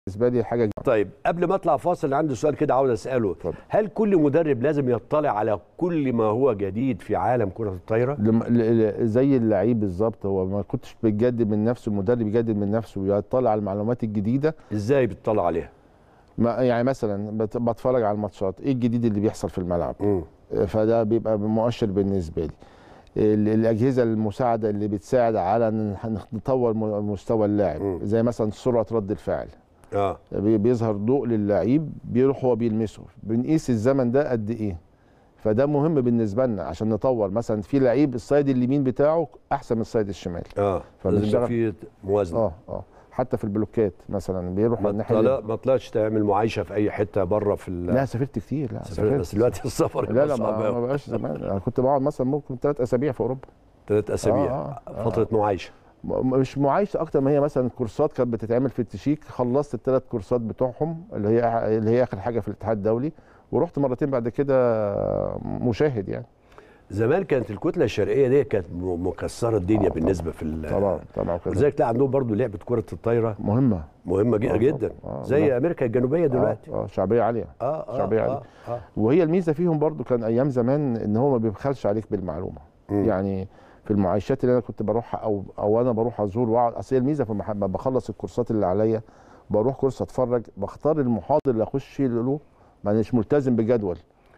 بالنسبه لي حاجه طيب قبل ما اطلع فاصل عندي سؤال كده عاوز اساله اتفضل. هل كل مدرب لازم يطلع على كل ما هو جديد في عالم كره الطايره لم- ل- ل- زي اللعيب بالظبط هو ما كنتش بيجدد من نفسه المدرب يجدد من نفسه ويطلع على المعلومات الجديده ازاي بتطلع عليها ما يعني مثلا بت- بتفرج على الماتشات ايه الجديد اللي بيحصل في الملعب مم. فده بيبقى مؤشر بالنسبه لي ال- الاجهزه المساعده اللي بتساعد على ان إحنا نطور م- مستوى اللاعب مم. زي مثلا سرعه رد الفعل اه بي- بيظهر ضوء للعيب بيروح هو بيلمسه بنقيس الزمن ده قد ايه فده مهم بالنسبه لنا عشان نطور مثلا في لعيب السايد اليمين بتاعه احسن من السايد الشمال اه لازم يبقى فبنشتغل- في موازنه اه اه حتى في البلوكات مثلا بيروح ما الناحيه طلع اللي- ما طلعتش تعمل معايشه في اي حته بره في ال- لا سافرت كتير لا سافرت بس دلوقتي السفر لا لا يبقى صعب ما, ما أوي. بقاش زمان انا كنت بقعد مثلا ممكن ثلاث اسابيع في اوروبا ثلاث اسابيع آه، آه، فتره معايشه م- مش معايشه اكتر ما هي مثلا كورسات كانت بتتعمل في التشيك خلصت الثلاث كورسات بتوعهم اللي هي اللي هي اخر حاجه في الاتحاد الدولي ورحت مرتين بعد كده مشاهد يعني زمان كانت الكتله الشرقيه دي كانت م- مكسره الدنيا آه، بالنسبه في ال- طبعا طبعا كده ولذلك تلاقي عندهم برضو لعبه كره الطايره مهمه مهمه ج- آه، جدا آه، زي لا. امريكا الجنوبيه دلوقتي اه, آه شعبيه عاليه اه اه شعبية اه, آه. وهي الميزه فيهم برضو كان ايام زمان ان هو ما بيبخلش عليك بالمعلومه مم. يعني في المعايشات اللي انا كنت بروحها او او انا بروح ازور واقعد اصل هي الميزه في المح- لما بخلص الكورسات اللي عليا بروح كورس اتفرج بختار المحاضر اللي اخش له ما مش ملتزم بجدول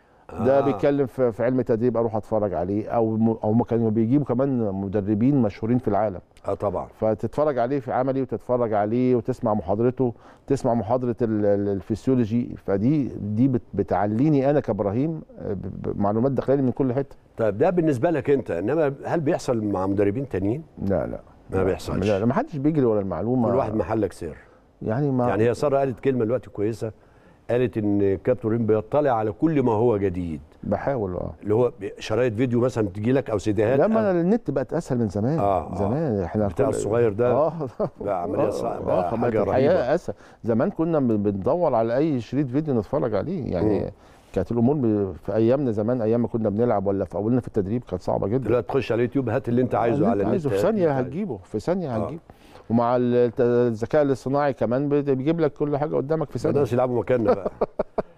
ده آه. بيتكلم في في علم تدريب اروح اتفرج عليه او م- او ما كانوا بيجيبوا كمان مدربين مشهورين في العالم اه طبعا فتتفرج عليه في عملي وتتفرج عليه وتسمع محاضرته تسمع محاضره ال- ال- الفسيولوجي فدي دي بت- بتعليني انا كابراهيم آه، ب- ب- معلومات داخليه من كل حته طيب ده بالنسبه لك انت انما هل بيحصل مع مدربين تانيين لا لا ما بيحصلش. لا لا ما حدش بيجري ورا المعلومه كل واحد محلك سر يعني ما يعني هي ساره قالت كلمه دلوقتي كويسه قالت ان كابتن ريم بيطلع على كل ما هو جديد بحاول اه اللي هو ب- شرايط فيديو مثلا تجي لك او سيديهات لما أو أنا النت بقت اسهل من زمان آه، آه. زمان احنا بتاع كل- الصغير ده اه بقى عمليه صعبه آه، بقى بقت حاجه رهيبه الحياه اسهل زمان كنا بن- بندور على اي شريط فيديو نتفرج عليه يعني مم. كانت الامور ب- في ايامنا زمان ايام ما كنا بنلعب ولا في اولنا في التدريب كانت صعبه جدا دلوقتي تخش على اليوتيوب هات اللي انت عايزه اللي على انت عايزه النت في هات اللي ثانيه انت عايزه. هتجيبه في ثانيه آه. هتجيبه ومع الت- الذكاء الاصطناعي كمان بت- بيجيب لك كل حاجه قدامك في ما ثانيه يقدرش يلعبوا مكاننا بقى